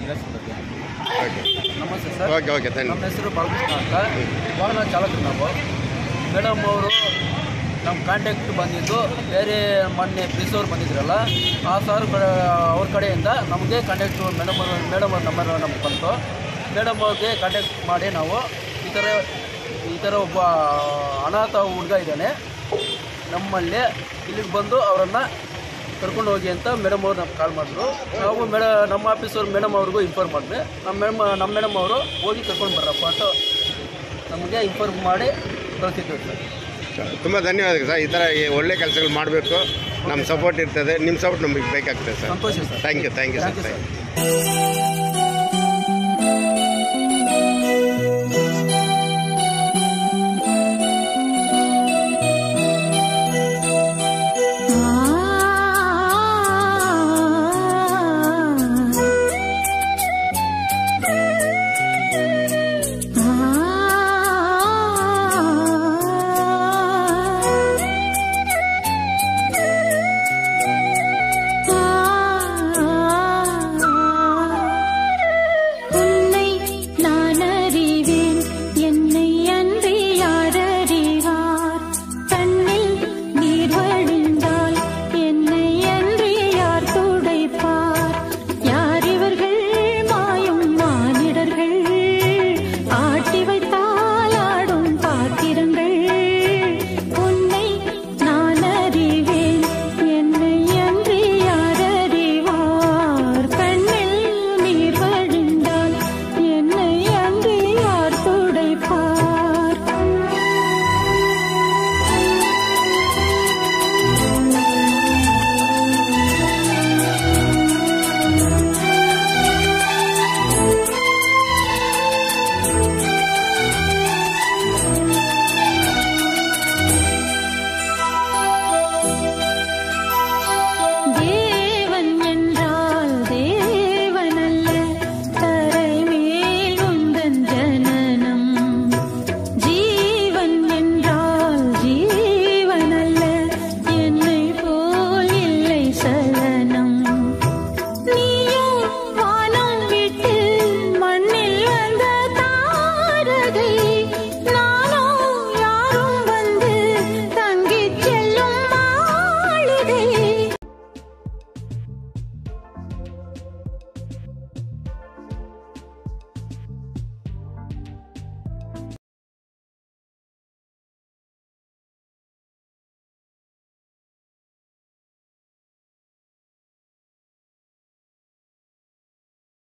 ನಿರಾಶ್ ಬಗ್ಗೆ ಓಕೆ ನಮಸ್ತೆ sir okay okay ನಮ್ಮ ಧನ್ಯವಾದ ಹೆಸರು ಬಾಲಕೃಷ್ಣ ಅಂತ ವಾಹನ ಚಾಲಕರು ನಾವು ಮೇಡಮ್ ಅವರು ನಮ್ಮ ಕಾಂಟ್ಯಾಕ್ಟ್ ಬಂದಿದ್ದು ಬೇರೆ ಮೊನ್ನೆ ಪ್ರಿನ್ಸ್ ಅವ್ರು ಬಂದಿದ್ರಲ್ಲ ಆ ಸರ್ ಅವ್ರ ಕಡೆಯಿಂದ ನಮಗೆ ಕಾಂಟ್ಯಾಕ್ಟ್ ಮೇಡಮ್ ಅವ್ರ ಮೇಡಮ್ ಅವ್ರ ನಂಬರ್ ನಮ್ಗೆ ಬಂತು ಮೇಡಮ್ ಅವ್ರಿಗೆ ಕಾಂಟ್ಯಾಕ್ಟ್ ಮಾಡಿ ನಾವು ಈ ಥರ ಈ ಥರ ಒಬ್ಬ ಅನಾಥ ಹುಡುಗ ಇದ್ದಾನೆ ನಮ್ಮಲ್ಲಿ ಇಲ್ಲಿಗೆ ಬಂದು ಅವರನ್ನು ಕರ್ಕೊಂಡು ಹೋಗಿ ಅಂತ ಮೇಡಮ್ ಅವ್ರು ನಮ್ಗೆ ಕಾಲ್ ಮಾಡಿದ್ರು ನಾವು ಮೇಡ ನಮ್ಮ ಆಫೀಸವ್ರು ಮೇಡಮ್ ಅವ್ರಿಗೂ ಇನ್ಫಾರ್ಮ್ ಮಾಡಿದ್ವಿ ನಮ್ಮ ಮೇಡಮ್ ನಮ್ಮ ಮೇಡಮ್ ಅವರು ಹೋಗಿ ಕರ್ಕೊಂಡು ಬರ್ರಪ್ಪ ಅಂತ ನಮಗೆ ಇನ್ಫಾರ್ಮ್ ಮಾಡಿ ಕಳಿಸಿದ್ವಿ ಸರ್ ತುಂಬ ಧನ್ಯವಾದ ಸರ್ ಈ ಥರ ಈ ಒಳ್ಳೆ ಕೆಲಸಗಳು ಮಾಡಬೇಕು ನಮ್ಮ ಸಪೋರ್ಟ್ ಇರ್ತದೆ ನಿಮ್ಮ ಸಪೋರ್ಟ್ ನಮಗೆ ಬೇಕಾಗ್ತದೆ ಸರ್ ಸಂತೋಷ sir thank you thank you sir thank you thank you sir